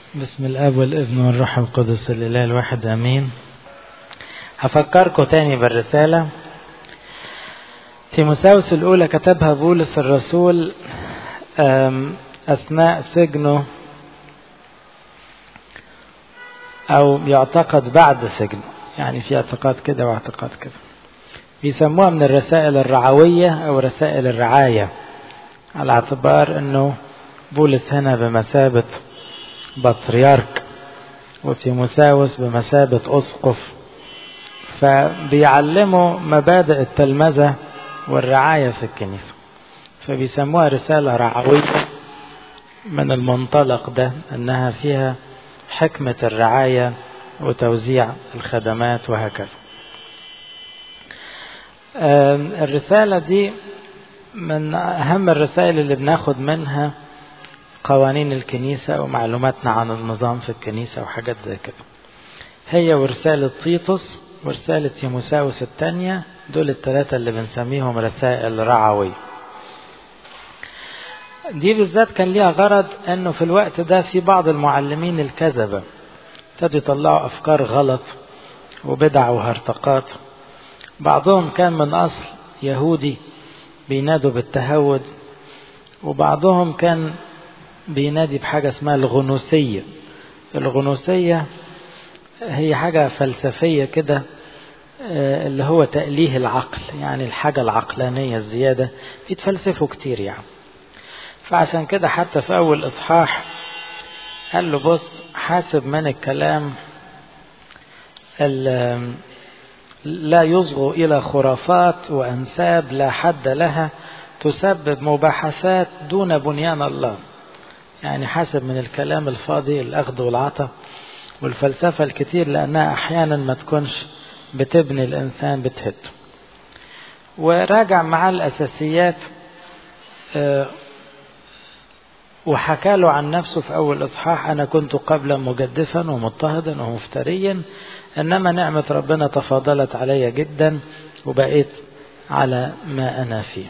بسم الاب والابن والروح القدس الاله الواحد امين هفكركم تاني بالرسالة تيموساوس الأولى كتبها بولس الرسول أثناء سجنه أو يعتقد بعد سجنه يعني في اعتقاد كده واعتقاد كده بيسموها من الرسائل الرعوية أو رسائل الرعاية على اعتبار أنه بولس هنا بمثابة بطريرك وتيموساوس بمثابة أسقف فبيعلموا مبادئ التلمذة والرعاية في الكنيسة فبيسموها رسالة رعوية من المنطلق ده أنها فيها حكمة الرعاية وتوزيع الخدمات وهكذا الرسالة دي من أهم الرسائل اللي بناخد منها قوانين الكنيسة ومعلوماتنا عن النظام في الكنيسة وحاجات زي كده هي ورسالة تيتوس ورسالة تيموساوس الثانية دول الثلاثة اللي بنسميهم رسائل رعوية دي بالذات كان ليها غرض انه في الوقت ده في بعض المعلمين الكذبة ابتدوا يطلعوا افكار غلط وبدع وهرطقات بعضهم كان من اصل يهودي بينادوا بالتهود وبعضهم كان بينادي بحاجة اسمها الغنوسية الغنوسية هي حاجة فلسفية كده اللي هو تأليه العقل يعني الحاجة العقلانية الزيادة بيتفلسفوا كتير يعني فعشان كده حتى في أول إصحاح قال له بص حاسب من الكلام لا يصغوا إلى خرافات وأنساب لا حد لها تسبب مباحثات دون بنيان الله يعني حاسب من الكلام الفاضي الأخذ والعطاء والفلسفة الكتير لأنها أحيانا ما تكونش بتبني الإنسان بتهد وراجع معاه الأساسيات وحكى له عن نفسه في أول إصحاح أنا كنت قبلا مجدفا ومضطهدا ومفتريا إنما نعمة ربنا تفاضلت علي جدا وبقيت على ما أنا فيه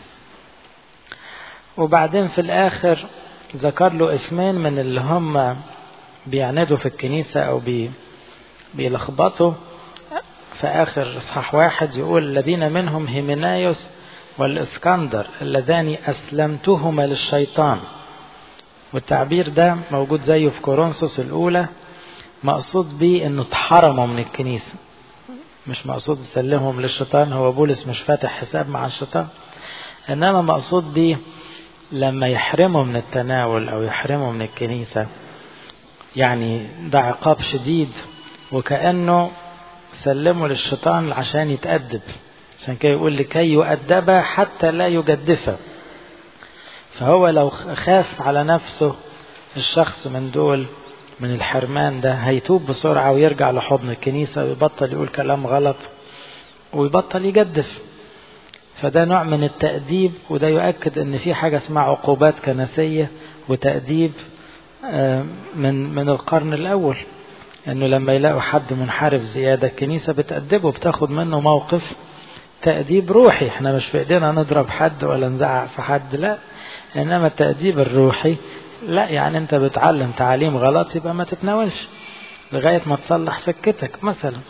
وبعدين في الآخر ذكر له اسمين من اللي هم بيعندوا في الكنيسة أو بي بيلخبطوا في آخر إصحاح واحد يقول الذين منهم هيمنايوس والإسكندر اللذان أسلمتهما للشيطان والتعبير ده موجود زيه في كورنثوس الأولى مقصود بيه إنه اتحرموا من الكنيسة مش مقصود يسلمهم للشيطان هو بولس مش فاتح حساب مع الشيطان إنما مقصود بيه لما يحرموا من التناول أو يحرموا من الكنيسة يعني ده عقاب شديد وكأنه سلموا للشيطان عشان يتأدب عشان كده يقول لكي يؤدب حتى لا يجدفه فهو لو خاف على نفسه الشخص من دول من الحرمان ده هيتوب بسرعة ويرجع لحضن الكنيسة ويبطل يقول كلام غلط ويبطل يجدف فده نوع من التأديب وده يؤكد ان في حاجة اسمها عقوبات كنسية وتأديب من من القرن الأول انه لما يلاقوا حد منحرف زيادة الكنيسة بتأدبه بتاخد منه موقف تأديب روحي احنا مش في ايدينا نضرب حد ولا نزعق في حد لا انما التأديب الروحي لا يعني انت بتعلم تعاليم غلط يبقى ما تتناولش لغاية ما تصلح سكتك مثلا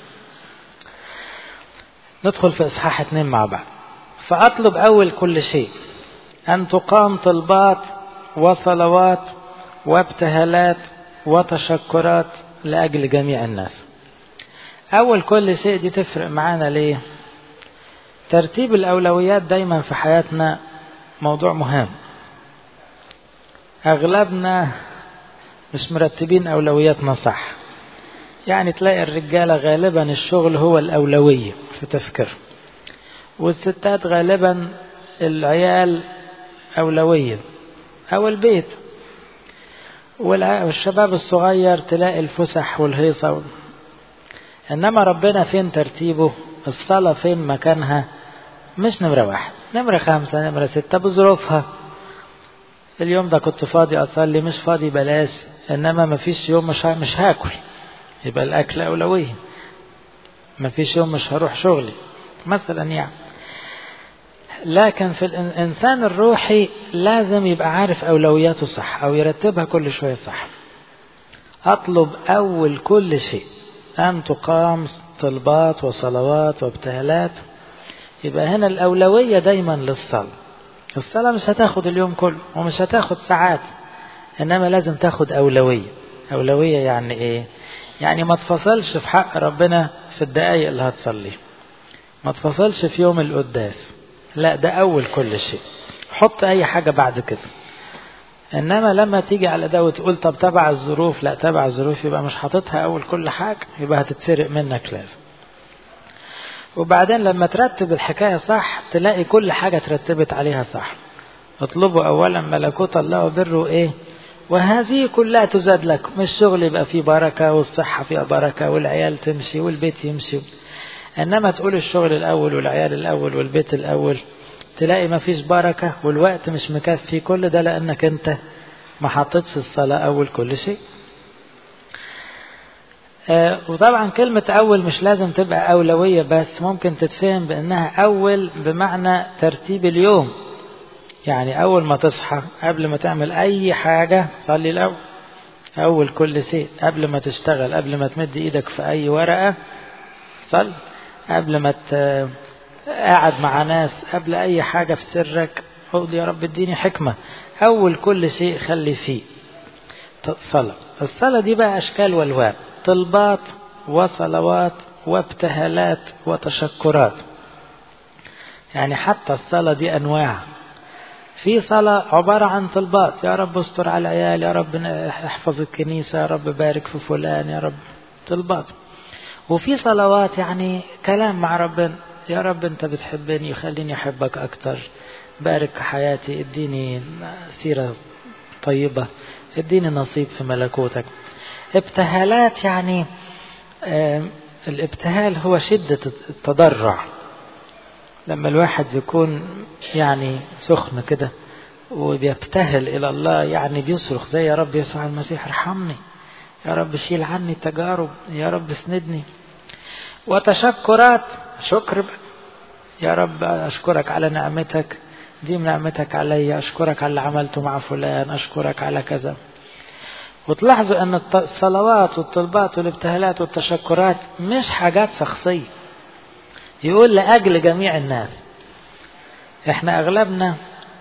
ندخل في اصحاح اتنين مع بعض فاطلب اول كل شيء ان تقام طلبات وصلوات وابتهالات وتشكرات لاجل جميع الناس اول كل شيء دي تفرق معانا ليه ترتيب الأولويات دايما في حياتنا موضوع مهم أغلبنا مش مرتبين أولوياتنا صح يعني تلاقي الرجالة غالبا الشغل هو الأولوية في تفكير والستات غالبا العيال أولوية أو البيت والشباب الصغير تلاقي الفسح والهيصة إنما ربنا فين ترتيبه الصلاة فين مكانها مش نمرة واحد نمرة خمسة نمرة ستة بظروفها اليوم ده كنت فاضي أصلي مش فاضي بلاش إنما ما فيش يوم مش مش هاكل يبقى الأكل أولوية ما فيش يوم مش هروح شغلي مثلا يعني لكن في الإنسان الروحي لازم يبقى عارف أولوياته صح أو يرتبها كل شوية صح أطلب أول كل شيء أن تقام طلبات وصلوات وابتهالات يبقى هنا الأولوية دايما للصلاة الصلاة مش هتاخد اليوم كله ومش هتاخد ساعات إنما لازم تاخد أولوية أولوية يعني إيه يعني ما تفصلش في حق ربنا في الدقايق اللي هتصلي ما تفصلش في يوم القداس لا ده أول كل شيء حط أي حاجة بعد كده إنما لما تيجي على ده وتقول طب تبع الظروف لا تبع الظروف يبقى مش حاططها أول كل حاجة يبقى هتتسرق منك لازم وبعدين لما ترتب الحكاية صح تلاقي كل حاجة ترتبت عليها صح اطلبوا أولا ملكوت الله وبره إيه وهذه كلها تزاد لكم الشغل يبقى فيه بركة والصحة فيها بركة والعيال تمشي والبيت يمشي إنما تقول الشغل الأول والعيال الأول والبيت الأول تلاقي ما فيش بركة والوقت مش مكفي كل ده لأنك أنت ما حطيتش الصلاة أول كل شيء آه وطبعا كلمة أول مش لازم تبقى أولوية بس ممكن تتفهم بأنها أول بمعنى ترتيب اليوم يعني أول ما تصحى قبل ما تعمل أي حاجة صلي الأول أول كل شيء قبل ما تشتغل قبل ما تمد إيدك في أي ورقة صل قبل ما قاعد مع ناس قبل أي حاجة في سرك قول يا رب اديني حكمة أول كل شيء خلي فيه صلاة الصلاة دي بقى أشكال والوان طلبات وصلوات وابتهالات وتشكرات يعني حتى الصلاة دي أنواع في صلاة عبارة عن طلبات يا رب استر على العيال يا رب احفظ الكنيسة يا رب بارك في فلان يا رب طلبات وفي صلوات يعني كلام مع ربنا يا رب انت بتحبني خليني احبك اكتر بارك حياتي اديني سيرة طيبة اديني نصيب في ملكوتك ابتهالات يعني الابتهال هو شدة التضرع لما الواحد يكون يعني سخن كده وبيبتهل إلى الله يعني بيصرخ زي يا رب يسوع المسيح ارحمني يا رب شيل عني التجارب يا رب اسندني وتشكرات شكر بقى يا رب أشكرك على نعمتك دي نعمتك علي أشكرك على اللي عملته مع فلان أشكرك على كذا وتلاحظوا أن الصلوات والطلبات والابتهالات والتشكرات مش حاجات شخصية يقول لأجل جميع الناس احنا أغلبنا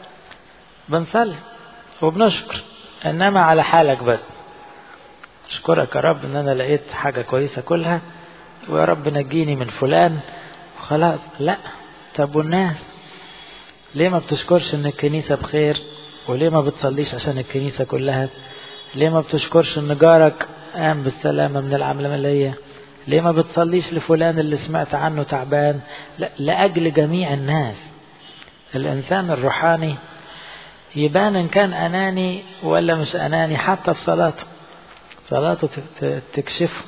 بنصلي وبنشكر إنما على حالك بس أشكرك يا رب إن أنا لقيت حاجة كويسة كلها ويا رب نجيني من فلان وخلاص لا طب والناس ليه ما بتشكرش ان الكنيسة بخير وليه ما بتصليش عشان الكنيسة كلها ليه ما بتشكرش ان جارك قام بالسلامة من العملية ليه ما بتصليش لفلان اللي سمعت عنه تعبان لا لأجل جميع الناس الإنسان الروحاني يبان إن كان أناني ولا مش أناني حتى في صلاته صلاته تكشفه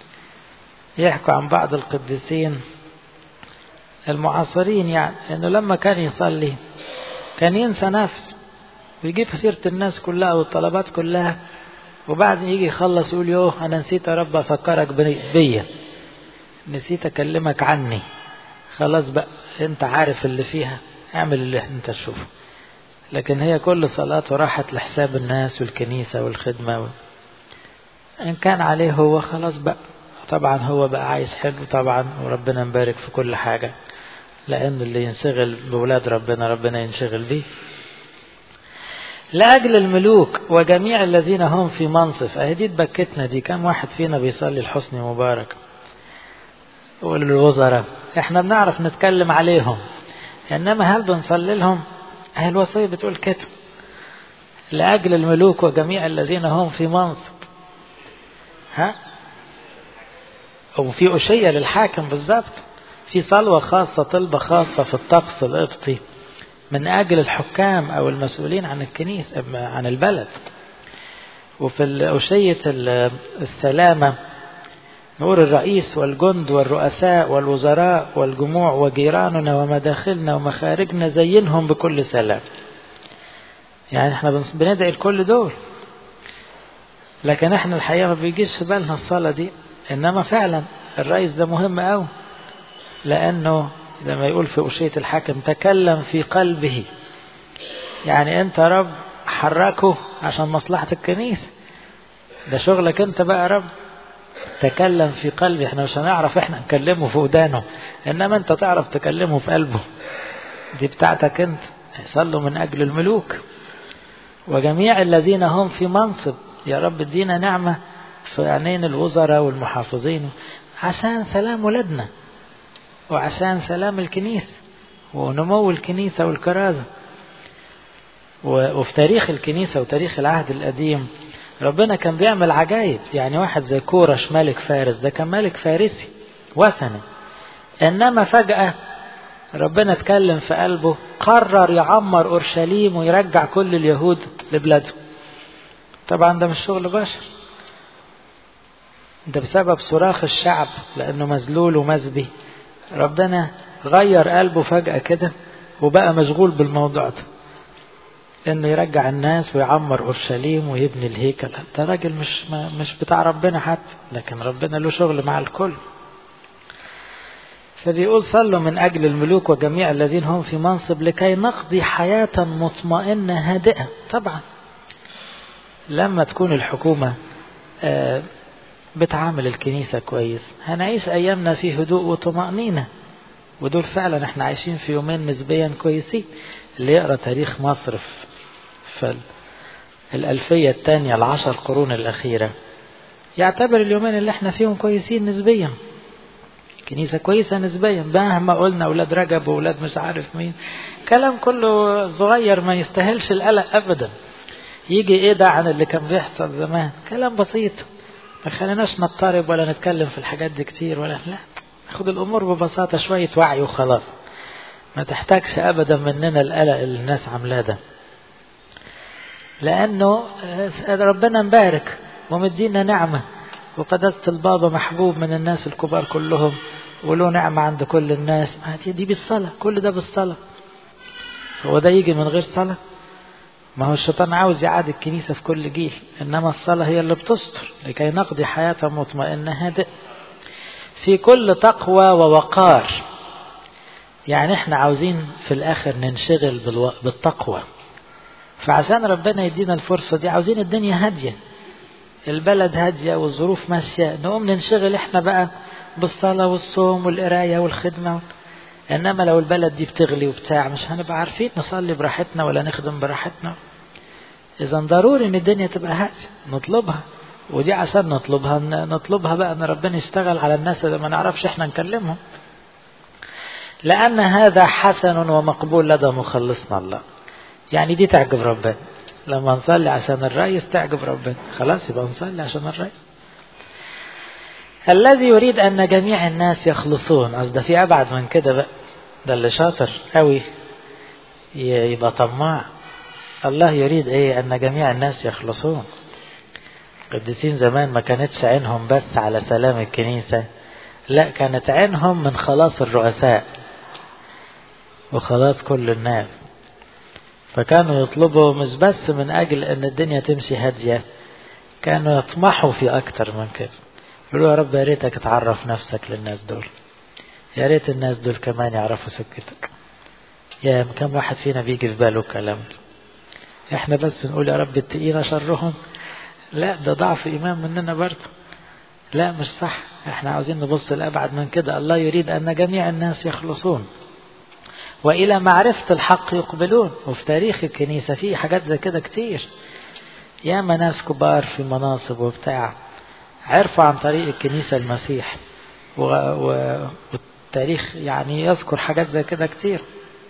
يحكوا عن بعض القديسين المعاصرين يعني انه لما كان يصلي كان ينسى نفسه ويجيب سيرة الناس كلها والطلبات كلها وبعد يجي يخلص يقول يوه انا نسيت يا رب افكرك بيا نسيت اكلمك عني خلاص بقى انت عارف اللي فيها اعمل اللي انت تشوفه لكن هي كل صلاته راحت لحساب الناس والكنيسة والخدمة و... ان كان عليه هو خلاص بقى طبعا هو بقى عايز حلو طبعا وربنا مبارك في كل حاجة لأن اللي ينشغل بولاد ربنا ربنا ينشغل به لأجل الملوك وجميع الذين هم في منصف أهي دي تبكتنا دي كم واحد فينا بيصلي الحسني مبارك والوزراء احنا بنعرف نتكلم عليهم إنما هل بنصلي لهم أهي الوصية بتقول كده لأجل الملوك وجميع الذين هم في منصب ها وفي أشية للحاكم بالظبط في صلوة خاصة طلبة خاصة في الطقس القبطي من أجل الحكام أو المسؤولين عن الكنيسة عن البلد وفي أشية السلامة نقول الرئيس والجند والرؤساء والوزراء والجموع وجيراننا ومداخلنا ومخارجنا زينهم بكل سلام يعني احنا بندعي لكل دول لكن احنا الحقيقة ما بيجيش في بالنا الصلاة دي انما فعلا الرئيس ده مهم قوي لانه لما يقول في أشية الحاكم تكلم في قلبه يعني انت رب حركه عشان مصلحة الكنيسة ده شغلك انت بقى يا رب تكلم في قلبي احنا مش هنعرف احنا نكلمه في ودانه انما انت تعرف تكلمه في قلبه دي بتاعتك انت صلوا من اجل الملوك وجميع الذين هم في منصب يا رب ادينا نعمة في عينين الوزراء والمحافظين عشان سلام ولادنا وعشان سلام الكنيسة ونمو الكنيسة والكرازة وفي تاريخ الكنيسة وتاريخ العهد القديم ربنا كان بيعمل عجائب يعني واحد زي كورش ملك فارس ده كان ملك فارسي وثني انما فجأة ربنا اتكلم في قلبه قرر يعمر اورشليم ويرجع كل اليهود لبلادهم طبعا ده مش شغل بشر ده بسبب صراخ الشعب لانه مذلول ومزبي ربنا غير قلبه فجأة كده وبقى مشغول بالموضوع ده انه يرجع الناس ويعمر اورشليم ويبني الهيكل ده راجل مش مش بتاع ربنا حتى لكن ربنا له شغل مع الكل فبيقول صلوا من اجل الملوك وجميع الذين هم في منصب لكي نقضي حياة مطمئنة هادئة طبعا لما تكون الحكومة بتعامل الكنيسة كويس هنعيش ايامنا في هدوء وطمأنينة ودول فعلا احنا عايشين في يومين نسبيا كويسين اللي يقرا تاريخ مصر في الألفية الثانية العشر قرون الأخيرة يعتبر اليومين اللي احنا فيهم كويسين نسبيا كنيسة كويسة نسبيا مهما قلنا أولاد رجب وأولاد مش عارف مين كلام كله صغير ما يستاهلش القلق أبدا يجي إيه ده عن اللي كان بيحصل زمان كلام بسيط ما خليناش نضطرب ولا نتكلم في الحاجات دي كتير ولا لا ناخد الأمور ببساطة شوية وعي وخلاص ما تحتاجش ابدا مننا القلق اللي الناس عاملاه ده لانه ربنا مبارك ومدينا نعمه وقداسه البابا محبوب من الناس الكبار كلهم وله نعمه عند كل الناس دي بالصلاه كل ده بالصلاه هو ده يجي من غير صلاه ما هو الشيطان عاوز يعاد الكنيسه في كل جيل انما الصلاه هي اللي بتستر لكي نقضي حياه مطمئنه هادئه في كل تقوى ووقار يعني احنا عاوزين في الاخر ننشغل بالو... بالتقوى فعشان ربنا يدينا الفرصة دي عاوزين الدنيا هادية البلد هادية والظروف ماشية نقوم ننشغل احنا بقى بالصلاة والصوم والقراية والخدمة انما لو البلد دي بتغلي وبتاع مش هنبقى عارفين نصلي براحتنا ولا نخدم براحتنا اذا ضروري ان الدنيا تبقى هادية نطلبها ودي عشان نطلبها نطلبها بقى ان ربنا يشتغل على الناس اللي ما نعرفش احنا نكلمهم لأن هذا حسن ومقبول لدى مخلصنا الله يعني دي تعجب ربنا لما نصلي عشان الرئيس تعجب ربنا خلاص يبقى نصلي عشان الرئيس الذي يريد أن جميع الناس يخلصون قصد في أبعد من كده بقى ده اللي شاطر قوي يبقى طماع الله يريد ايه ان جميع الناس يخلصون قديسين زمان ما كانتش عينهم بس على سلام الكنيسة لا كانت عينهم من خلاص الرؤساء وخلاص كل الناس فكانوا يطلبوا مش بس من أجل أن الدنيا تمشي هادية كانوا يطمحوا في أكتر من كده يقولوا يا رب يا ريتك تعرف نفسك للناس دول يا ريت الناس دول كمان يعرفوا سكتك يا كم واحد فينا بيجي في باله الكلام احنا بس نقول يا رب اتقينا شرهم لا ده ضعف إيمان مننا برضه لا مش صح احنا عاوزين نبص لأبعد من كده الله يريد أن جميع الناس يخلصون وإلى معرفة الحق يقبلون وفي تاريخ الكنيسة في حاجات زي كده كتير ياما ناس كبار في مناصب وبتاع عرفوا عن طريق الكنيسة المسيح و... و... والتاريخ يعني يذكر حاجات زي كده كتير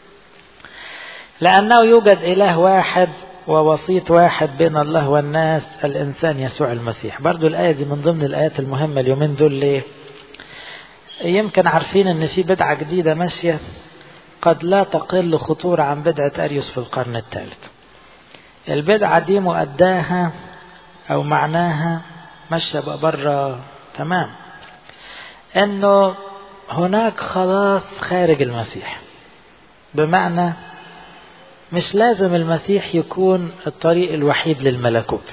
لأنه يوجد إله واحد ووسيط واحد بين الله والناس الإنسان يسوع المسيح برضو الآية دي من ضمن الآيات المهمة اليومين دول ليه يمكن عارفين ان في بدعة جديدة ماشية قد لا تقل خطورة عن بدعة أريوس في القرن الثالث البدعة دي مؤداها أو معناها ماشية بقى بره تمام انه هناك خلاص خارج المسيح بمعنى مش لازم المسيح يكون الطريق الوحيد للملكوت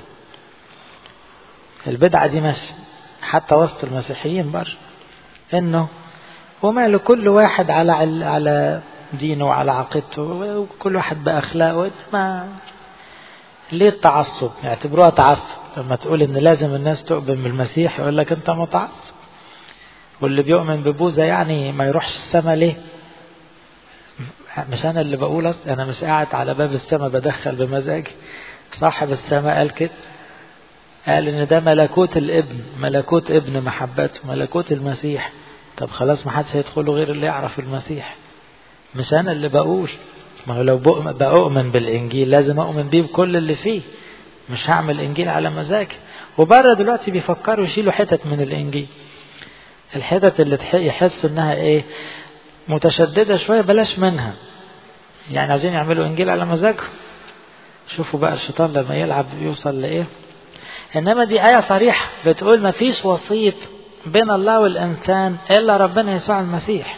البدعة دي ماشية حتى وسط المسيحيين بره انه وماله كل واحد على على دينه وعلى عقيدته وكل واحد بأخلاقه ما ليه التعصب يعتبروها تعصب لما تقول ان لازم الناس تؤمن بالمسيح يقول لك انت متعصب واللي بيؤمن ببوذا يعني ما يروحش السماء ليه مش انا اللي بقول انا مش قاعد على باب السماء بدخل بمزاجي صاحب السماء قال كده قال ان ده ملكوت الابن ملكوت ابن محبته ملكوت المسيح طب خلاص ما حدش هيدخله غير اللي يعرف المسيح مش انا اللي بقول ما هو لو بؤمن بالانجيل لازم اؤمن بيه بكل اللي فيه مش هعمل انجيل على مزاجي وبره دلوقتي بيفكروا يشيلوا حتت من الانجيل الحتت اللي يحسوا انها ايه متشددة شوية بلاش منها يعني عايزين يعملوا انجيل على مزاجهم شوفوا بقى الشيطان لما يلعب يوصل لايه انما دي آية صريحة بتقول ما فيش وسيط بين الله والإنسان إلا ربنا يسوع المسيح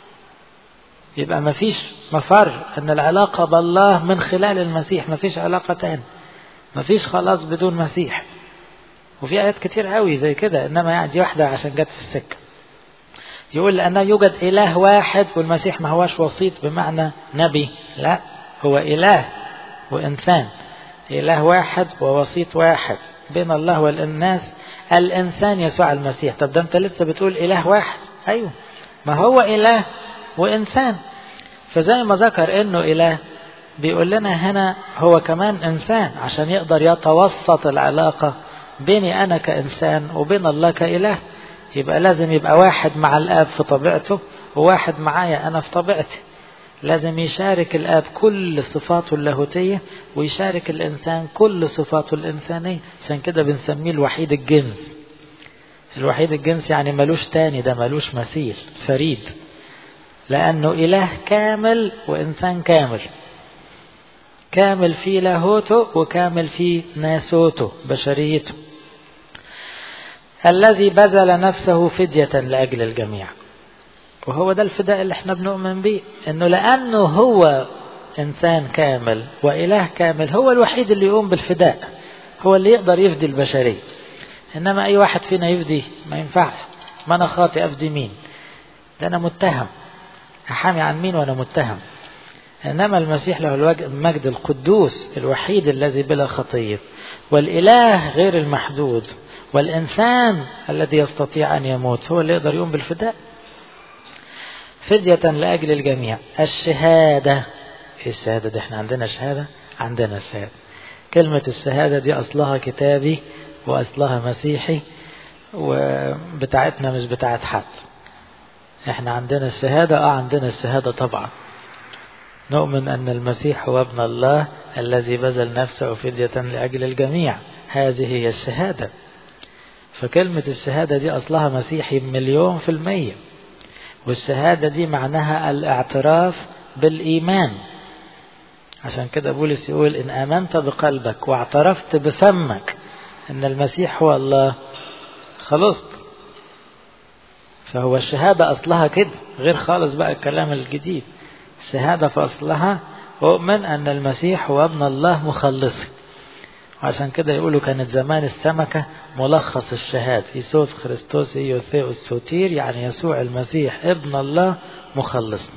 يبقى ما فيش مفر أن العلاقة بالله من خلال المسيح ما فيش علاقة تاني ما فيش خلاص بدون مسيح وفي آيات كتير قوي زي كده إنما يعني دي واحدة عشان جت في السكة يقول لأنه يوجد إله واحد والمسيح ما هواش وسيط بمعنى نبي لا هو إله وإنسان إله واحد ووسيط واحد بين الله والناس الإنسان يسوع المسيح طب ده أنت لسه بتقول إله واحد أيوه ما هو إله وإنسان فزي ما ذكر إنه إله بيقول لنا هنا هو كمان إنسان عشان يقدر يتوسط العلاقة بيني أنا كإنسان وبين الله كإله يبقى لازم يبقى واحد مع الآب في طبيعته وواحد معايا أنا في طبيعتي لازم يشارك الآب كل صفاته اللاهوتية ويشارك الإنسان كل صفاته الإنسانية عشان كده بنسميه الوحيد الجنس الوحيد الجنس يعني ملوش تاني ده ملوش مثيل فريد لأنه إله كامل وإنسان كامل كامل في لاهوته وكامل في ناسوته بشريته الذي بذل نفسه فدية لأجل الجميع وهو ده الفداء اللي احنا بنؤمن بيه انه لانه هو انسان كامل واله كامل هو الوحيد اللي يقوم بالفداء هو اللي يقدر يفدي البشريه انما اي واحد فينا يفدي ما ينفعش ما انا خاطئ افدي مين ده انا متهم احامي عن مين وانا متهم انما المسيح له المجد القدوس الوحيد الذي بلا خطيه والاله غير المحدود والانسان الذي يستطيع ان يموت هو اللي يقدر يقوم بالفداء فدية لأجل الجميع الشهادة الشهادة دي احنا عندنا شهادة عندنا شهادة كلمة الشهادة دي أصلها كتابي وأصلها مسيحي وبتاعتنا مش بتاعت حد احنا عندنا الشهادة اه عندنا الشهادة طبعا نؤمن أن المسيح هو ابن الله الذي بذل نفسه فدية لأجل الجميع هذه هي الشهادة فكلمة الشهادة دي أصلها مسيحي مليون في المية والشهادة دي معناها الاعتراف بالإيمان عشان كده بولس يقول إن آمنت بقلبك واعترفت بفمك أن المسيح هو الله خلصت فهو الشهادة أصلها كده غير خالص بقى الكلام الجديد الشهادة في أصلها أؤمن أن المسيح هو ابن الله مخلصي وعشان كده يقولوا كانت زمان السمكة ملخص الشهادة يسوس خريستوس إيوثيوس سوتير يعني يسوع المسيح ابن الله مخلصنا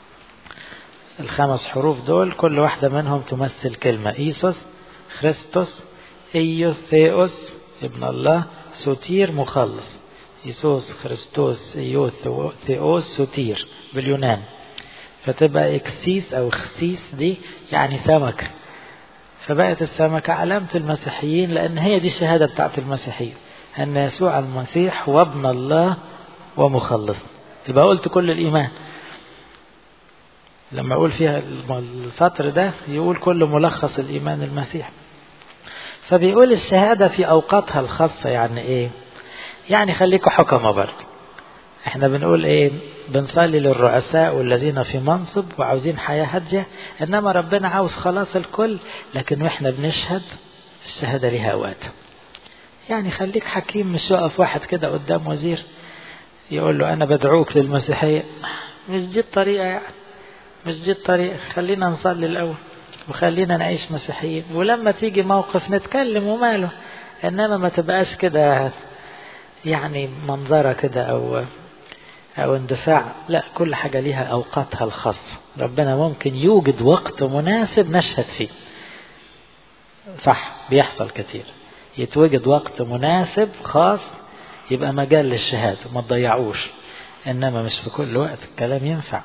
الخمس حروف دول كل واحدة منهم تمثل كلمة إيسوس خريستوس إيوثيوس ابن الله سوتير مخلص إيسوس خريستوس إيوثيوس سوتير باليونان فتبقى إكسيس أو خسيس دي يعني سمكة فبقت السمكة علامة المسيحيين لأن هي دي الشهادة بتاعت المسيحيين أن يسوع المسيح هو ابن الله ومخلص يبقى قلت كل الإيمان لما أقول فيها السطر ده يقول كل ملخص الإيمان المسيح فبيقول الشهادة في أوقاتها الخاصة يعني إيه يعني خليكوا حكمة برضه احنا بنقول ايه بنصلي للرؤساء والذين في منصب وعاوزين حياة هادية انما ربنا عاوز خلاص الكل لكن واحنا بنشهد الشهادة ليها اوقات يعني خليك حكيم مش يقف واحد كده قدام وزير يقول له انا بدعوك للمسيحية مش دي الطريقة يعني مش دي الطريقة خلينا نصلي الاول وخلينا نعيش مسيحيين ولما تيجي موقف نتكلم وماله انما ما تبقاش كده يعني منظرة كده او أو اندفاع لا كل حاجة ليها أوقاتها الخاصة ربنا ممكن يوجد وقت مناسب نشهد فيه صح بيحصل كتير يتوجد وقت مناسب خاص يبقى مجال للشهادة ما تضيعوش إنما مش في كل وقت الكلام ينفع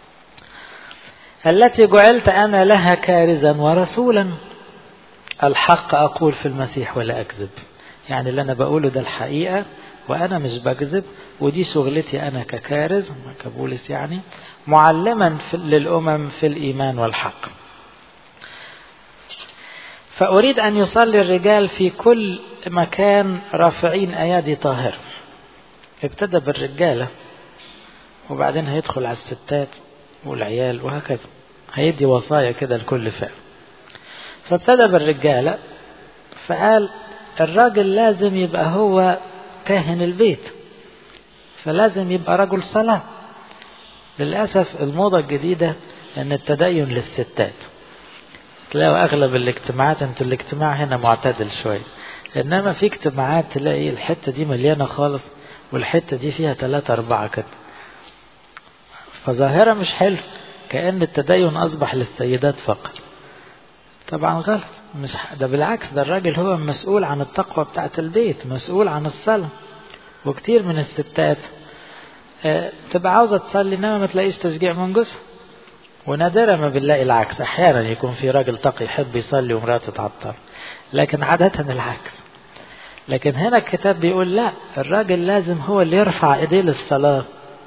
التي جعلت أنا لها كارزا ورسولا الحق أقول في المسيح ولا أكذب يعني اللي أنا بقوله ده الحقيقة وأنا مش بكذب ودي شغلتي أنا ككارز كبولس يعني معلما في للأمم في الإيمان والحق فأريد أن يصلي الرجال في كل مكان رافعين أيادي طاهرة ابتدى بالرجالة وبعدين هيدخل على الستات والعيال وهكذا هيدي وصايا كده لكل فئة فابتدى بالرجالة فقال الراجل لازم يبقى هو كاهن البيت فلازم يبقى رجل صلاة للأسف الموضة الجديدة أن التدين للستات تلاقوا أغلب الاجتماعات أنتوا الاجتماع هنا معتدل شوية إنما في اجتماعات تلاقي الحتة دي مليانة خالص والحتة دي فيها ثلاثة أربعة كده فظاهرة مش حلو كأن التدين أصبح للسيدات فقط طبعا غلط مش ده بالعكس ده الراجل هو مسؤول عن التقوى بتاعة البيت مسؤول عن الصلاة وكتير من الستات آه تبقى عاوزة تصلي إنما ما تلاقيش تشجيع من جوزها ونادرا ما بنلاقي العكس أحيانا يكون في راجل تقي يحب يصلي ومراته تعطل لكن عادة العكس لكن هنا الكتاب بيقول لا الراجل لازم هو اللي يرفع ايديه للصلاة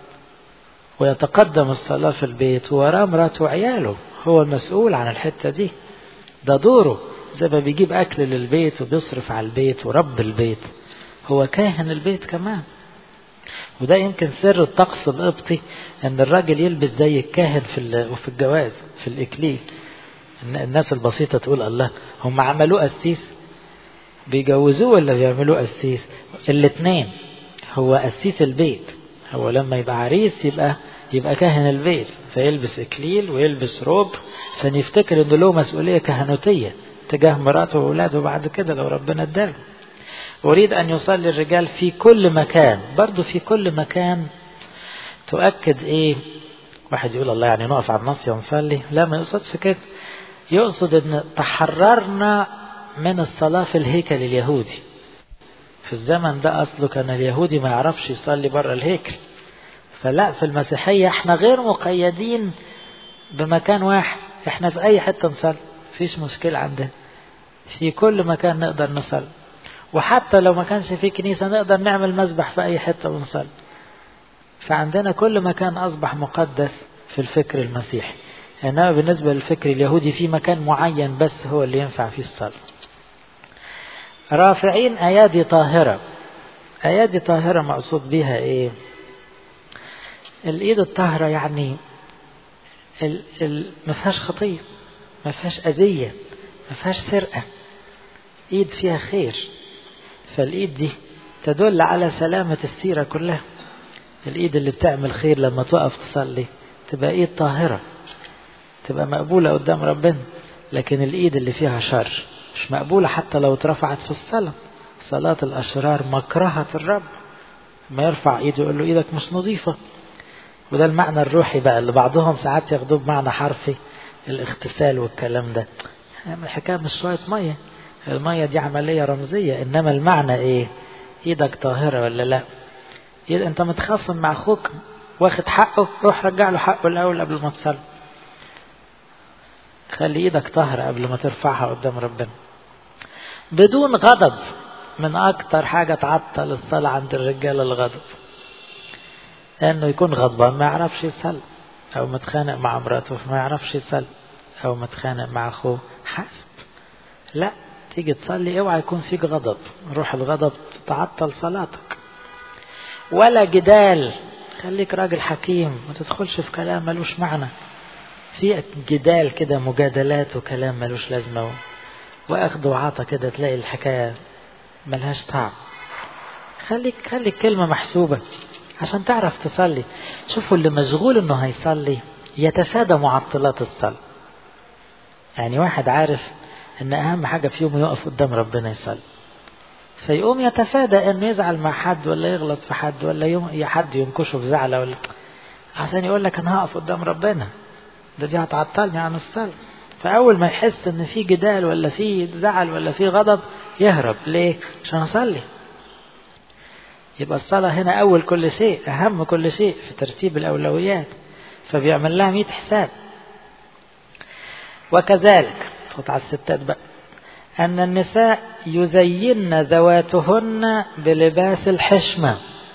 ويتقدم الصلاة في البيت ووراه مراته وعياله هو المسؤول عن الحتة دي ده دوره زي ما بيجيب أكل للبيت وبيصرف على البيت ورب البيت هو كاهن البيت كمان وده يمكن سر الطقس القبطي ان الراجل يلبس زي الكاهن في وفي الجواز في الاكليل الناس البسيطه تقول الله هم عملوه قسيس بيجوزوه ولا بيعملوه قسيس الاثنين هو قسيس البيت هو لما يبقى عريس يبقى يبقى كاهن البيت فيلبس اكليل ويلبس روب عشان يفتكر انه له مسؤوليه كهنوتيه تجاه مراته واولاده بعد كده لو ربنا اداله أريد أن يصلي الرجال في كل مكان برضو في كل مكان تؤكد إيه واحد يقول الله يعني نقف على الناصية ونصلي لا ما يقصدش كده يقصد أن تحررنا من الصلاة في الهيكل اليهودي في الزمن ده أصله كان اليهودي ما يعرفش يصلي بره الهيكل فلا في المسيحية احنا غير مقيدين بمكان واحد احنا في أي حتة نصلي مفيش مشكلة عندنا في كل مكان نقدر نصلي وحتى لو ما كانش في كنيسة نقدر نعمل مسبح في أي حتة ونصلي فعندنا كل مكان أصبح مقدس في الفكر المسيحي إنما بالنسبة للفكر اليهودي في مكان معين بس هو اللي ينفع فيه الصلاة رافعين أيادي طاهرة أيادي طاهرة مقصود بها إيه الإيد الطاهرة يعني ال ال ما فيهاش خطية ما فيهاش أذية ما فيهاش سرقة إيد فيها خير فالإيد دي تدل على سلامة السيرة كلها الإيد اللي بتعمل خير لما توقف تصلي تبقى إيد طاهرة تبقى مقبولة قدام ربنا لكن الإيد اللي فيها شر مش مقبولة حتى لو اترفعت في الصلاة صلاة الأشرار مكرهة الرب ما يرفع إيده يقول له إيدك مش نظيفة وده المعنى الروحي بقى اللي بعضهم ساعات ياخدوه بمعنى حرفي الاغتسال والكلام ده الحكاية مش شوية مية المية دي عملية رمزية إنما المعنى إيه إيدك طاهرة ولا لا إذا أنت متخاصم مع أخوك واخد حقه روح رجع له حقه الأول قبل ما تصلي خلي إيدك طاهرة قبل ما ترفعها قدام ربنا بدون غضب من أكتر حاجة تعطل الصلاة عند الرجال الغضب لأنه يكون غضبان ما يعرفش يصلي أو متخانق مع مراته ما يعرفش يصلي أو متخانق مع أخوه حاسب لا تيجي تصلي اوعى يكون فيك غضب روح الغضب تعطل صلاتك ولا جدال خليك راجل حكيم ما تدخلش في كلام ملوش معنى في جدال كده مجادلات وكلام ملوش لازمة واخد وعطا كده تلاقي الحكاية ملهاش طعم خليك خليك كلمة محسوبة عشان تعرف تصلي شوفوا اللي مشغول انه هيصلي يتفادى معطلات الصلاة يعني واحد عارف ان اهم حاجة في يومه يقف قدام ربنا يصلي فيقوم يتفادى انه يزعل مع حد ولا يغلط في حد ولا يوم حد ينكشه في زعله ولا عشان يقول لك انا هقف قدام ربنا ده دي هتعطلني عن الصلاة فأول ما يحس إن في جدال ولا في زعل ولا في غضب يهرب ليه؟ عشان أصلي يبقى الصلاة هنا أول كل شيء أهم كل شيء في ترتيب الأولويات فبيعمل لها مئة حساب وكذلك خط على الستات بقى أن النساء يزين ذواتهن بلباس الحشمة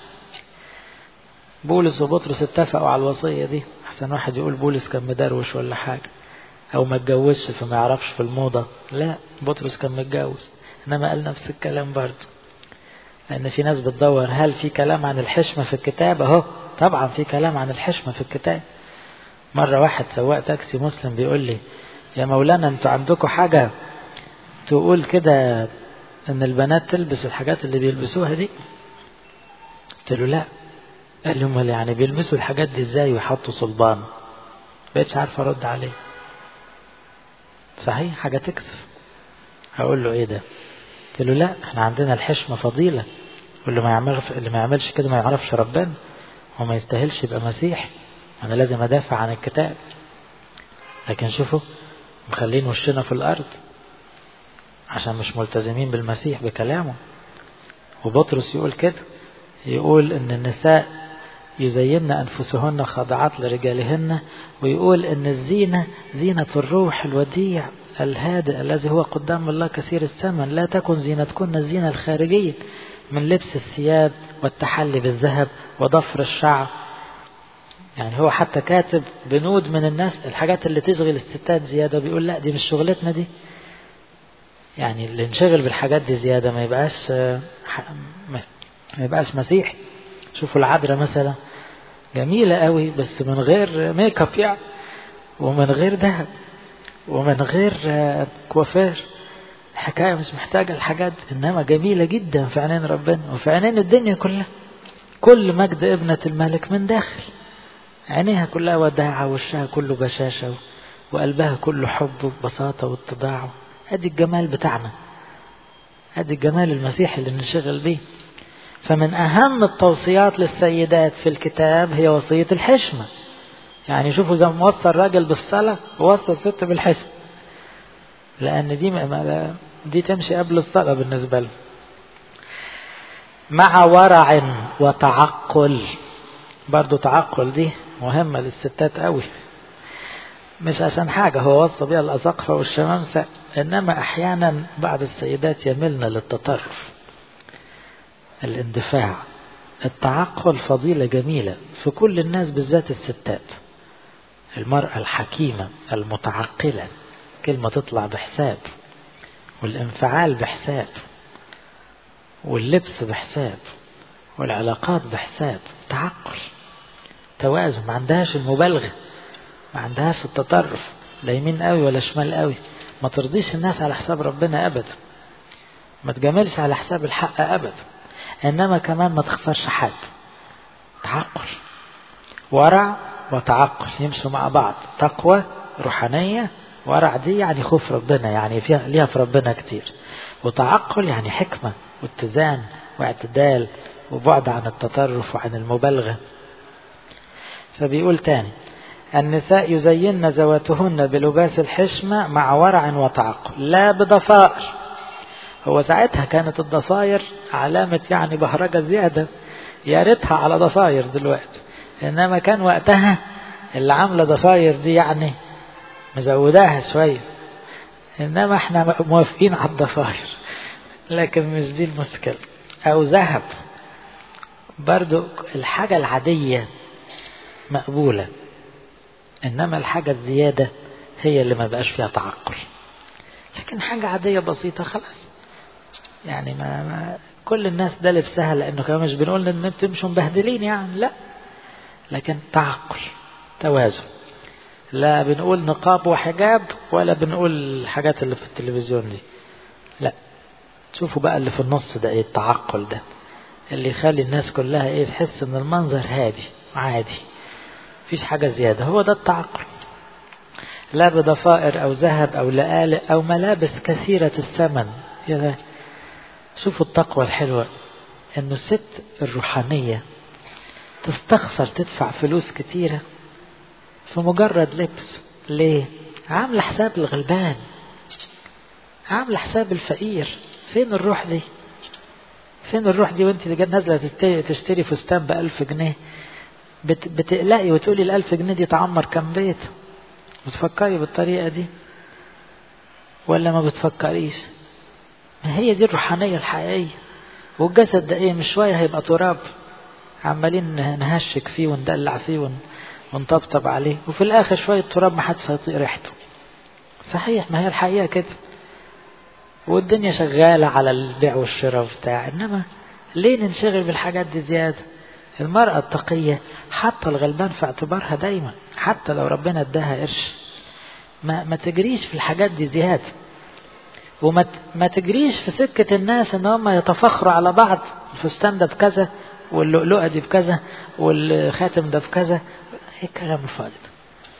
بولس وبطرس اتفقوا على الوصية دي أحسن واحد يقول بولس كان مدروش ولا حاجة أو ما اتجوزش فما يعرفش في الموضة لا بطرس كان متجوز إنما قال نفس الكلام برضه لأن في ناس بتدور هل في كلام عن الحشمة في الكتاب أهو طبعا في كلام عن الحشمة في الكتاب مرة واحد سواق تاكسي مسلم بيقول لي يا مولانا انتوا عندكم حاجة تقول كده ان البنات تلبس الحاجات اللي بيلبسوها دي قلت له لا قال لي امال يعني بيلبسوا الحاجات دي ازاي ويحطوا صلبان بقتش عارف ارد عليه صحيح حاجة تكسف هقول له ايه ده قلت له لا احنا عندنا الحشمة فضيلة واللي ما يعملش اللي ما يعملش كده ما يعرفش ربنا وما يستاهلش يبقى مسيح انا لازم ادافع عن الكتاب لكن شوفوا مخلين وشنا في الارض عشان مش ملتزمين بالمسيح بكلامه وبطرس يقول كده يقول ان النساء يزين انفسهن خاضعات لرجالهن ويقول ان الزينه زينه الروح الوديع الهادئ الذي هو قدام الله كثير الثمن لا تكن زينتكن الزينه الخارجيه من لبس الثياب والتحلي بالذهب وضفر الشعر يعني هو حتى كاتب بنود من الناس الحاجات اللي تشغل الستات زيادة بيقول لا دي مش شغلتنا دي يعني اللي انشغل بالحاجات دي زيادة ما يبقاش ما يبقاش مسيحي شوفوا العذراء مثلا جميلة قوي بس من غير ميك اب يعني ومن غير ذهب ومن غير كوافير الحكاية مش محتاجة الحاجات إنما جميلة جدا في عينين ربنا وفي عينين الدنيا كلها كل مجد ابنة الملك من داخل عينيها كلها وداعة وشها كله بشاشة وقلبها كله حب وبساطة واتضاع ادي الجمال بتاعنا ادي الجمال المسيحي اللي نشغل بيه فمن اهم التوصيات للسيدات في الكتاب هي وصية الحشمة يعني شوفوا زي ما وصى الراجل بالصلاة ووصى الست بالحشمة لأن دي ما دي تمشي قبل الصلاة بالنسبة له مع ورع وتعقل برضو تعقل دي مهمة للستات قوي مش عشان حاجة هو وصى بيها الأساقفة والشمامسة إنما أحيانا بعض السيدات يملن للتطرف الاندفاع التعقل فضيلة جميلة في كل الناس بالذات الستات المرأة الحكيمة المتعقلة كلمة تطلع بحساب والانفعال بحساب واللبس بحساب والعلاقات بحساب تعقل توازن ما عندهاش المبالغة ما عندهاش التطرف لا يمين قوي ولا شمال قوي ما ترضيش الناس على حساب ربنا أبدا ما تجاملش على حساب الحق أبدا إنما كمان ما تخسرش حد تعقل ورع وتعقل يمشوا مع بعض تقوى روحانية ورع دي يعني خوف ربنا يعني فيها ليها في ربنا كتير وتعقل يعني حكمة واتزان واعتدال وبعد عن التطرف وعن المبالغة فبيقول تاني النساء يزين ذواتهن بلباس الحشمة مع ورع وتعقل لا بضفائر هو ساعتها كانت الضفاير علامة يعني بهرجة زيادة يا ريتها على ضفاير دلوقتي إنما كان وقتها اللي عاملة ضفاير دي يعني مزوداها شوية إنما احنا موافقين على الضفاير لكن مش دي المشكلة أو ذهب برضو الحاجة العادية مقبولة إنما الحاجة الزيادة هي اللي ما بقاش فيها تعقل لكن حاجة عادية بسيطة خلاص يعني ما, ما كل الناس ده لبسها لأنه كمان مش بنقول إن انتوا مش مبهدلين يعني لا لكن تعقل توازن لا بنقول نقاب وحجاب ولا بنقول الحاجات اللي في التلفزيون دي لا شوفوا بقى اللي في النص ده ايه التعقل ده اللي يخلي الناس كلها ايه تحس ان المنظر هادي عادي مفيش حاجة زيادة هو ده التعقل لا بضفائر او ذهب او لآلئ او ملابس كثيرة الثمن يا شوفوا التقوى الحلوة انه الست الروحانية تستخسر تدفع فلوس كتيرة في مجرد لبس ليه عاملة حساب الغلبان عاملة حساب الفقير فين الروح دي فين الروح دي وانت اللي نازلة تشتري فستان بألف جنيه بت... بتقلقي وتقولي الألف جنيه دي تعمر كم بيت بتفكري بالطريقة دي ولا ما بتفكريش ما هي دي الروحانية الحقيقية والجسد ده ايه مش شوية هيبقى تراب عمالين نهشك فيه وندلع فيه ون... ونطبطب عليه وفي الاخر شوية تراب ما حدش هيطيق ريحته صحيح ما هي الحقيقة كده والدنيا شغالة على البيع والشراء بتاع انما ليه ننشغل بالحاجات دي زيادة المرأة التقية حتى الغلبان في اعتبارها دايما حتى لو ربنا اداها قرش ما, ما تجريش في الحاجات دي زيادة وما ما تجريش في سكة الناس ان هم يتفخروا على بعض الفستان ده بكذا واللؤلؤة دي بكذا والخاتم ده بكذا ايه الكلام الفاضي ده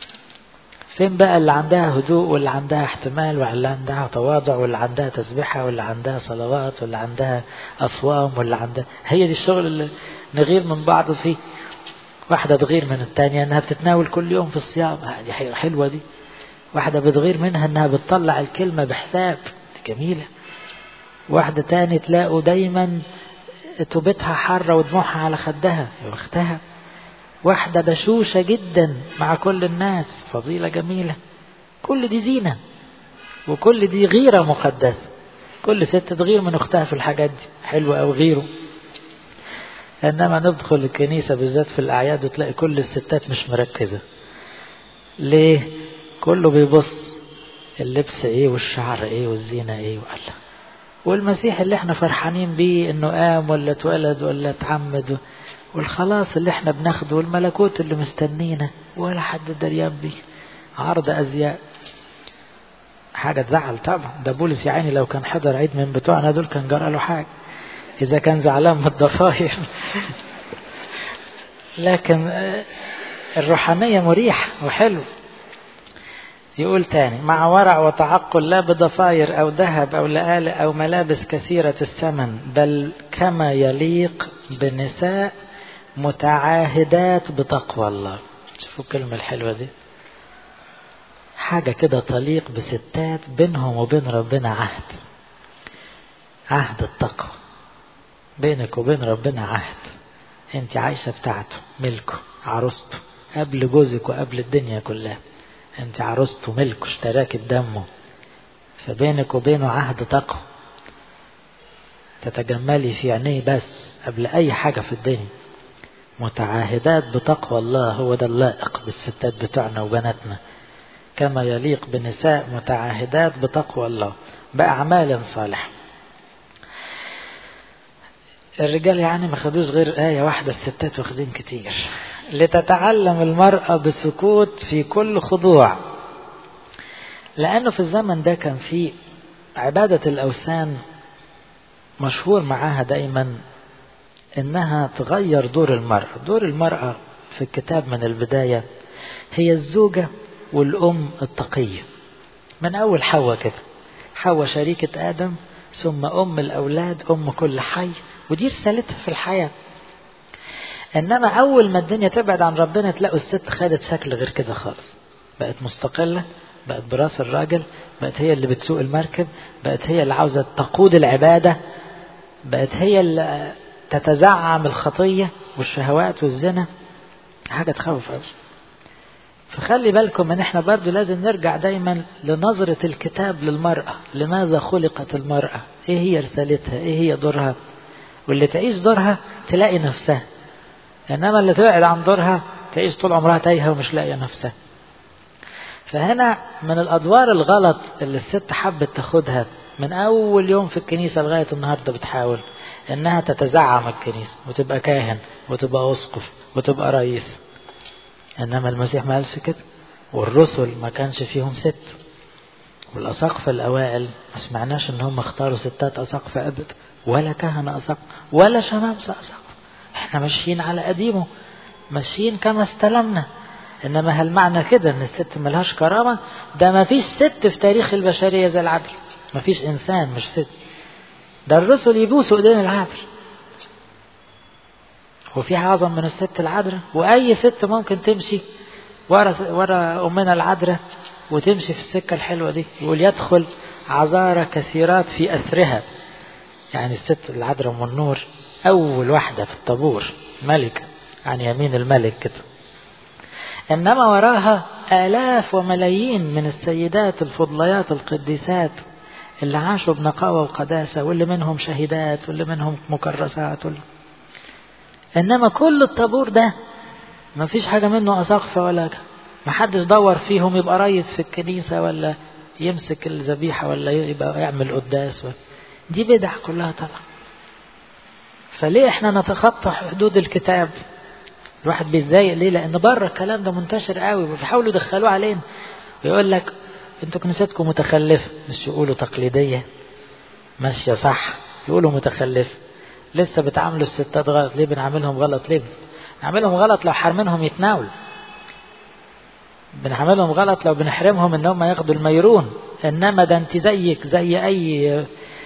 فين بقى اللي عندها هدوء واللي عندها احتمال واللي عندها تواضع واللي عندها تسبيحة واللي عندها صلوات واللي عندها أصوام واللي عندها هي دي الشغل اللي نغير من بعض فيه واحدة تغير من التانية انها بتتناول كل يوم في الصيام دي حلوة دي واحدة بتغير منها انها بتطلع الكلمة بحساب دي جميلة واحدة تاني تلاقوا دايما توبتها حارة ودموعها على خدها يا بختها واحدة بشوشة جدا مع كل الناس فضيلة جميلة كل دي زينة وكل دي غيرة مقدسة كل ست تغير من اختها في الحاجات دي حلوة او غيره انما ندخل الكنيسة بالذات في الاعياد وتلاقي كل الستات مش مركزة ليه كله بيبص اللبس ايه والشعر ايه والزينة ايه وقال والمسيح اللي احنا فرحانين بيه انه قام ولا اتولد ولا اتعمد والخلاص اللي احنا بناخده والملكوت اللي مستنينا ولا حد دريان بيه عرض ازياء حاجة تزعل طبعا ده بولس يا عيني لو كان حضر عيد من بتوعنا دول كان جرى له حاجة إذا كان زعلان من الضفاير لكن الروحانية مريحة وحلو يقول تاني مع ورع وتعقل لا بضفاير أو ذهب أو لآلئ أو ملابس كثيرة الثمن بل كما يليق بنساء متعاهدات بتقوى الله شوفوا الكلمة الحلوة دي حاجة كده تليق بستات بينهم وبين ربنا عهد عهد التقوى بينك وبين ربنا عهد انت عايشة بتاعته ملكه عروسته قبل جوزك وقبل الدنيا كلها انت عروسته ملكه اشتراك بدمه فبينك وبينه عهد تقوى تتجملي في عينيه بس قبل اي حاجة في الدنيا متعاهدات بتقوى الله هو ده اللائق بالستات بتوعنا وبناتنا كما يليق بنساء متعاهدات بتقوى الله بأعمال صالحة الرجال يعني ما خدوش غير آية واحدة الستات واخدين كتير لتتعلم المرأة بسكوت في كل خضوع لأنه في الزمن ده كان في عبادة الأوثان مشهور معاها دايما إنها تغير دور المرأة دور المرأة في الكتاب من البداية هي الزوجة والأم التقية من أول حواء كده حواء شريكة آدم ثم أم الأولاد أم كل حي ودي رسالتها في الحياة إنما أول ما الدنيا تبعد عن ربنا تلاقوا الست خدت شكل غير كده خالص بقت مستقلة بقت براس الراجل بقت هي اللي بتسوق المركب بقت هي اللي عاوزة تقود العبادة بقت هي اللي تتزعم الخطية والشهوات والزنا حاجة تخوف قوي فخلي بالكم ان احنا برضو لازم نرجع دايما لنظرة الكتاب للمرأة لماذا خلقت المرأة ايه هي رسالتها ايه هي دورها واللي تعيش دورها تلاقي نفسها انما اللي تبعد عن دورها تعيش طول عمرها تايهة ومش لاقية نفسها فهنا من الادوار الغلط اللي الست حبت تاخدها من اول يوم في الكنيسة لغاية النهاردة بتحاول انها تتزعم الكنيسة وتبقى كاهن وتبقى اسقف وتبقى رئيس انما المسيح ما قالش كده والرسل ما كانش فيهم ست والاساقفه الاوائل ما سمعناش ان هم اختاروا ستات اساقفه ابدا ولا كهنه اساقفه ولا شمامسه اساقفه احنا ماشيين على قديمه ماشيين كما استلمنا انما هل معنى كده ان الست ملهاش كرامه ده ما فيش ست في تاريخ البشريه زي العدل ما فيش انسان مش ست ده الرسل يبوسوا ايدين العدل وفي أعظم من الست العذراء وأي ست ممكن تمشي ورا ورا أمنا العذراء وتمشي في السكة الحلوة دي يقول يدخل عذارى كثيرات في أسرها يعني الست العذراء أم النور أول واحدة في الطابور ملكة عن يمين الملك كده إنما وراها آلاف وملايين من السيدات الفضليات القديسات اللي عاشوا بنقاوة وقداسة واللي منهم شهيدات واللي منهم مكرسات واللي إنما كل الطابور ده ما فيش حاجة منه أساقفة ولا ما حدش دور فيهم يبقى ريس في الكنيسة ولا يمسك الذبيحة ولا يبقى يعمل قداس ولا دي بدع كلها طبعا فليه احنا نتخطى حدود الكتاب الواحد بيتضايق ليه لان بره الكلام ده منتشر قوي وبيحاولوا يدخلوه علينا ويقول لك انتوا كنيستكم متخلفه مش يقولوا تقليديه ماشيه صح يقولوا متخلفه لسه بتعاملوا الستات غلط ليه بنعاملهم غلط ليه بنعاملهم غلط لو حرمينهم يتناولوا بنعاملهم غلط لو بنحرمهم ان هم ياخدوا الميرون انما ده انت زيك زي اي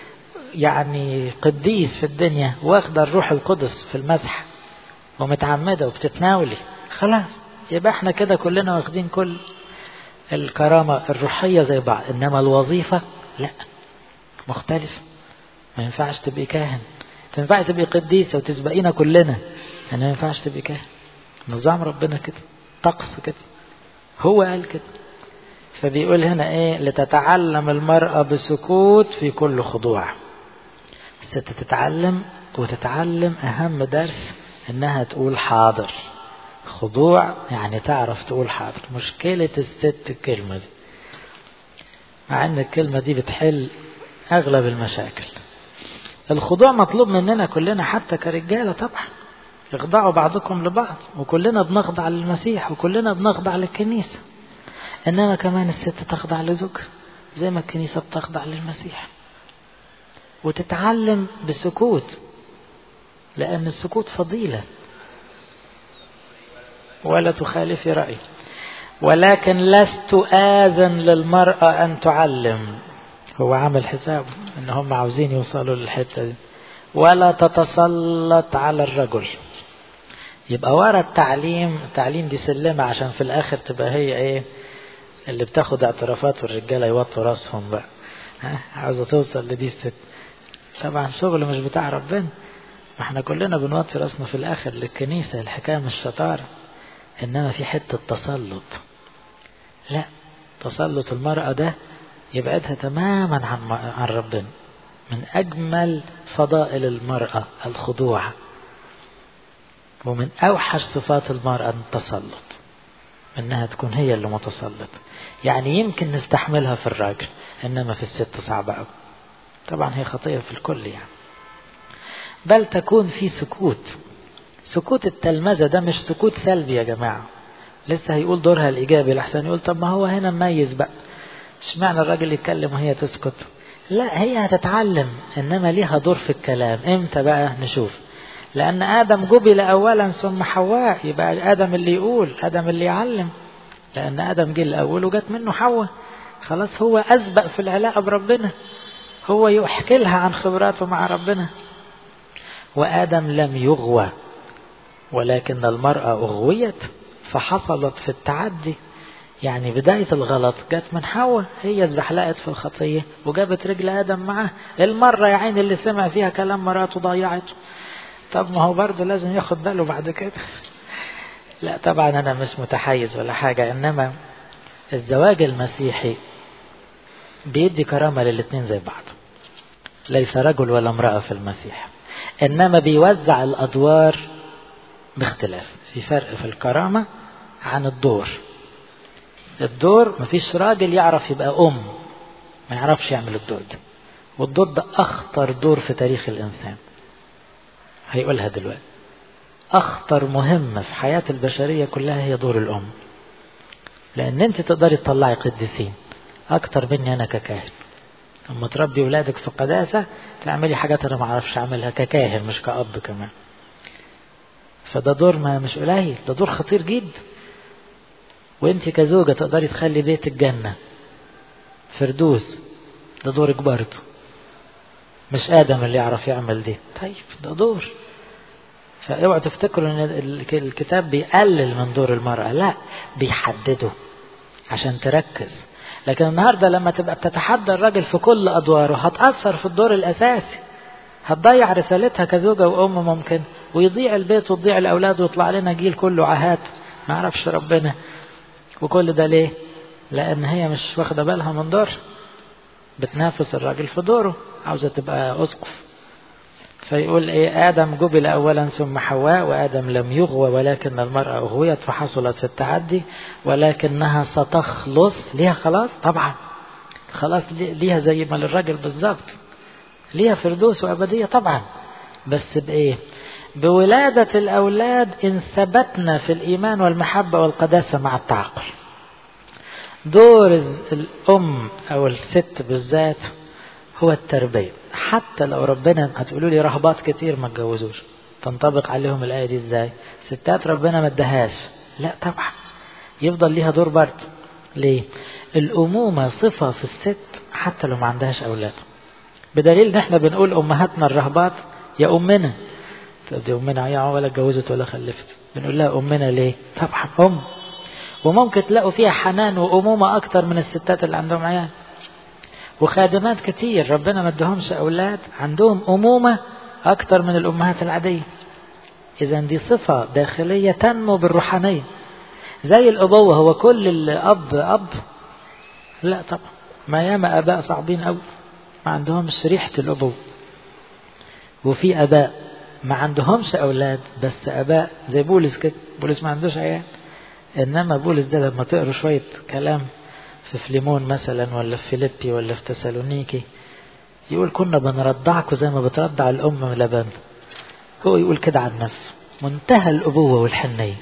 يعني قديس في الدنيا واخده الروح القدس في المسح ومتعمده وبتتناولي خلاص يبقى احنا كده كلنا واخدين كل الكرامة الروحية زي بعض إنما الوظيفة لا مختلف ما ينفعش تبقي كاهن تنفعي تبقي قديسة وتسبقينا كلنا أنا ما ينفعش تبقي كاهن نظام ربنا كده طقس كده هو قال كده فبيقول هنا ايه لتتعلم المرأة بسكوت في كل خضوع الست تتعلم وتتعلم أهم درس إنها تقول حاضر خضوع يعني تعرف تقول حاضر مشكلة الست الكلمة دي مع ان الكلمة دي بتحل اغلب المشاكل الخضوع مطلوب مننا كلنا حتى كرجالة طبعا اخضعوا بعضكم لبعض وكلنا بنخضع للمسيح وكلنا بنخضع للكنيسة انما كمان الست تخضع لزوجها زي ما الكنيسة بتخضع للمسيح وتتعلم بسكوت لأن السكوت فضيلة ولا تخالفي رأي ولكن لست آذن للمرأة أن تعلم هو عامل حساب ان هم عاوزين يوصلوا للحتة دي ولا تتسلط على الرجل يبقى ورا التعليم التعليم دي سلمة عشان في الآخر تبقى هي ايه اللي بتاخد اعترافات والرجالة يوطوا راسهم بقى ها عاوزة توصل لدي الست طبعا شغل مش بتاع ربنا ما احنا كلنا بنوطي راسنا في الآخر للكنيسة الحكاية مش شطارة إنما في حتة تسلط لا تسلط المرأة ده يبعدها تماما عن عن ربنا من أجمل فضائل المرأة الخضوع ومن أوحش صفات المرأة التسلط إنها تكون هي اللي متسلطة يعني يمكن نستحملها في الراجل إنما في الست صعبة أوي طبعا هي خطية في الكل يعني بل تكون في سكوت سكوت التلمذة ده مش سكوت سلبي يا جماعة لسه هيقول دورها الإيجابي لحسن يقول طب ما هو هنا مميز بقى اشمعنى الراجل يتكلم وهي تسكت لا هي هتتعلم إنما ليها دور في الكلام امتى بقى نشوف لأن آدم جبل أولا ثم حواء يبقى آدم اللي يقول آدم اللي يعلم لأن آدم جه الأول وجت منه حواء خلاص هو أسبق في العلاقة بربنا هو يحكي لها عن خبراته مع ربنا وآدم لم يغوى ولكن المرأة أغويت فحصلت في التعدي يعني بداية الغلط جت من حواء هي اتزحلقت في الخطية وجابت رجل آدم معاه المرة يا عيني اللي سمع فيها كلام مراته ضيعته طب ما هو برضه لازم ياخد باله بعد كده لا طبعا أنا مش متحيز ولا حاجة إنما الزواج المسيحي بيدي كرامة للاتنين زي بعض ليس رجل ولا امرأة في المسيح إنما بيوزع الأدوار باختلاف في فرق في الكرامة عن الدور الدور مفيش راجل يعرف يبقى أم ما يعرفش يعمل الدور ده والدور ده أخطر دور في تاريخ الإنسان هيقولها دلوقتي أخطر مهمة في حياة البشرية كلها هي دور الأم لأن أنت تقدري تطلعي قديسين أكتر مني أنا ككاهن لما تربي ولادك في قداسة تعملي حاجات أنا ما أعرفش أعملها ككاهن مش كأب كمان فده دور ما مش قليل ده دور خطير جدا وانت كزوجة تقدري تخلي بيتك جنة فردوس ده دورك برضه مش آدم اللي يعرف يعمل دي طيب ده دور فاوعوا تفتكروا ان الكتاب بيقلل من دور المرأة لا بيحدده عشان تركز لكن النهارده لما تبقى بتتحدى الراجل في كل ادواره هتاثر في الدور الاساسي هتضيع رسالتها كزوجه وام ممكن ويضيع البيت وتضيع الاولاد ويطلع لنا جيل كله عهات ما يعرفش ربنا وكل ده ليه لان هي مش واخده بالها من دور بتنافس الراجل في دوره عاوزه تبقى اسقف فيقول ايه ادم جبل اولا ثم حواء وادم لم يغوى ولكن المراه اغويت فحصلت في التعدي ولكنها ستخلص ليها خلاص طبعا خلاص ليها زي ما للراجل بالظبط ليها فردوس وابديه طبعا بس بايه بولادة الأولاد إن ثبتنا في الإيمان والمحبة والقداسة مع التعقل دور الأم أو الست بالذات هو التربية حتى لو ربنا هتقولوا لي رهبات كتير ما اتجوزوش تنطبق عليهم الآية دي ازاي ستات ربنا ما ادهاش لا طبعا يفضل ليها دور برضه ليه الأمومة صفة في الست حتى لو ما عندهاش أولاد بدليل ان احنا بنقول أمهاتنا الرهبات يا أمنا طب دي أمنا يا ولا اتجوزت ولا خلفت بنقول لها أمنا ليه طبعا أم وممكن تلاقوا فيها حنان وأمومة أكتر من الستات اللي عندهم عيال وخادمات كتير ربنا ما ادهمش أولاد عندهم أمومة أكتر من الأمهات العادية إذا دي صفة داخلية تنمو بالروحانية زي الأبوة هو كل الأب أب لا طبعا ما ياما آباء صعبين أوي ما عندهمش ريحة الأبوة وفي آباء ما عندهمش أولاد بس آباء زي بولس كده بولس ما عندوش عيال إنما بولس ده لما تقروا شوية كلام في فليمون مثلا ولا في فيليبي ولا في تسالونيكي يقول كنا بنرضعكم زي ما بترضع الأم من لبن هو يقول كده عن نفسه منتهى الأبوة والحنية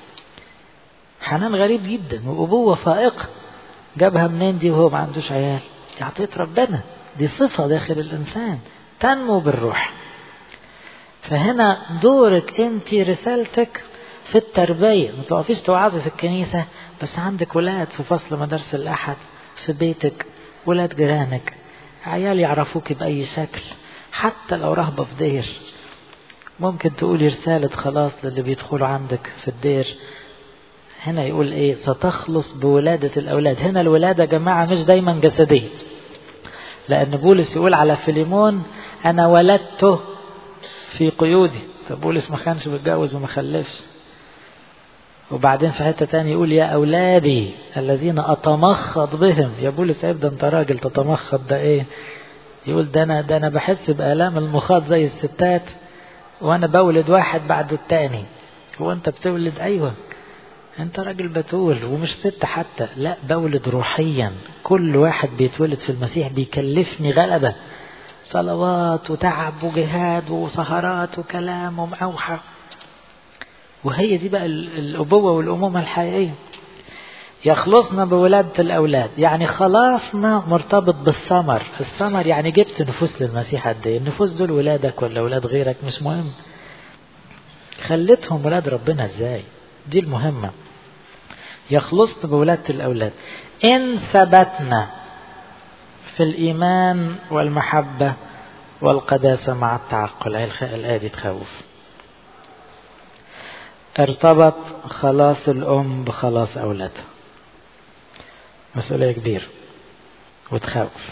حنان غريب جدا وأبوة فائقة جابها منين دي وهو ما عندوش عيال دي عطية ربنا دي صفة داخل الإنسان تنمو بالروح فهنا دورك انت رسالتك في التربية ما تقفيش توعظي في الكنيسة بس عندك ولاد في فصل مدارس الأحد في بيتك ولاد جيرانك عيال يعرفوك بأي شكل حتى لو رهبة في دير ممكن تقولي رسالة خلاص للي بيدخلوا عندك في الدير هنا يقول ايه ستخلص بولادة الأولاد هنا الولادة يا جماعة مش دايما جسدية لأن بولس يقول على فيليمون أنا ولدته في قيودي طب بولس ما كانش متجوز وما خلفش وبعدين في حتة تاني يقول يا أولادي الذين أتمخض بهم يا بولس عيب ده أنت راجل تتمخض ده إيه يقول ده أنا ده أنا بحس بآلام المخاض زي الستات وأنا بولد واحد بعد التاني هو أنت بتولد أيوه أنت راجل بتول ومش ست حتى لا بولد روحيا كل واحد بيتولد في المسيح بيكلفني غلبة صلوات وتعب وجهاد وسهرات وكلام ومأوحة وهي دي بقى الأبوة والأمومة الحقيقية يخلصنا بولادة الأولاد يعني خلاصنا مرتبط بالثمر الثمر يعني جبت نفوس للمسيح قد ايه النفوس دول ولادك ولا ولاد غيرك مش مهم خلتهم ولاد ربنا ازاي دي المهمة يخلصنا بولادة الأولاد إن ثبتنا في الإيمان والمحبة والقداسة مع التعقل الآية دي تخوف ارتبط خلاص الأم بخلاص أولادها مسؤولية كبيرة وتخوف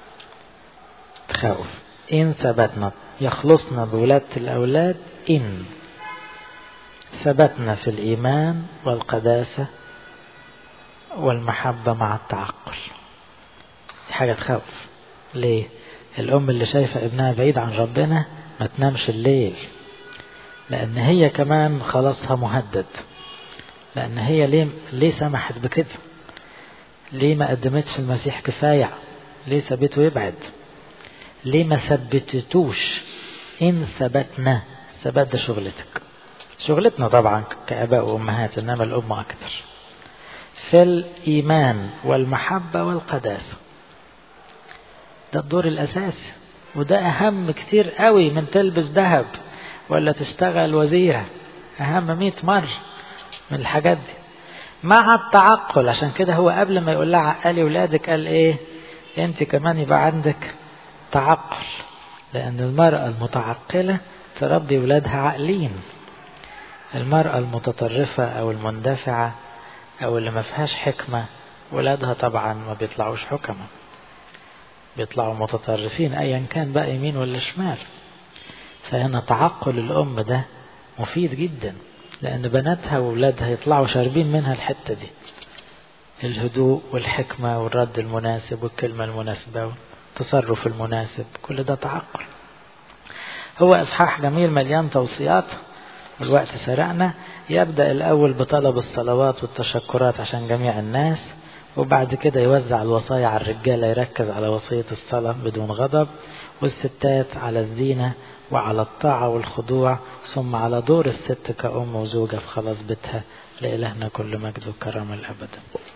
تخوف إن ثبتنا يخلصنا بولادة الأولاد إن ثبتنا في الإيمان والقداسة والمحبة مع التعقل دي حاجة تخوف ليه الأم اللي شايفة ابنها بعيد عن ربنا ما تنامش الليل لأن هي كمان خلاصها مهدد لأن هي ليه, ليه سمحت بكده ليه ما قدمتش المسيح كفاية ليه سابته يبعد ليه ما ثبتتوش إن ثبتنا ثبات ده شغلتك شغلتنا طبعا كآباء وأمهات إنما الأم أكثر في الإيمان والمحبة والقداسة ده الدور الأساسي وده أهم كتير قوي من تلبس ذهب ولا تشتغل وزيرة أهم مئة مرة من الحاجات دي مع التعقل عشان كده هو قبل ما يقول لها عقلي ولادك قال ايه انت كمان يبقى عندك تعقل لأن المرأة المتعقلة تربي ولادها عاقلين المرأة المتطرفة أو المندفعة أو اللي ما فيهاش حكمة ولادها طبعا ما بيطلعوش حكمة بيطلعوا متطرفين أيا كان بقى يمين ولا شمال فهنا تعقل الأم ده مفيد جدا لأن بناتها وولادها يطلعوا شاربين منها الحتة دي الهدوء والحكمة والرد المناسب والكلمة المناسبة والتصرف المناسب كل ده تعقل هو إصحاح جميل مليان توصيات الوقت سرقنا يبدأ الأول بطلب الصلوات والتشكرات عشان جميع الناس وبعد كده يوزع الوصايا على الرجالة يركز على وصية الصلاة بدون غضب والستات على الزينة وعلى الطاعة والخضوع ثم على دور الست كأم وزوجة في خلاص بيتها لإلهنا كل مجد وكرم الأبد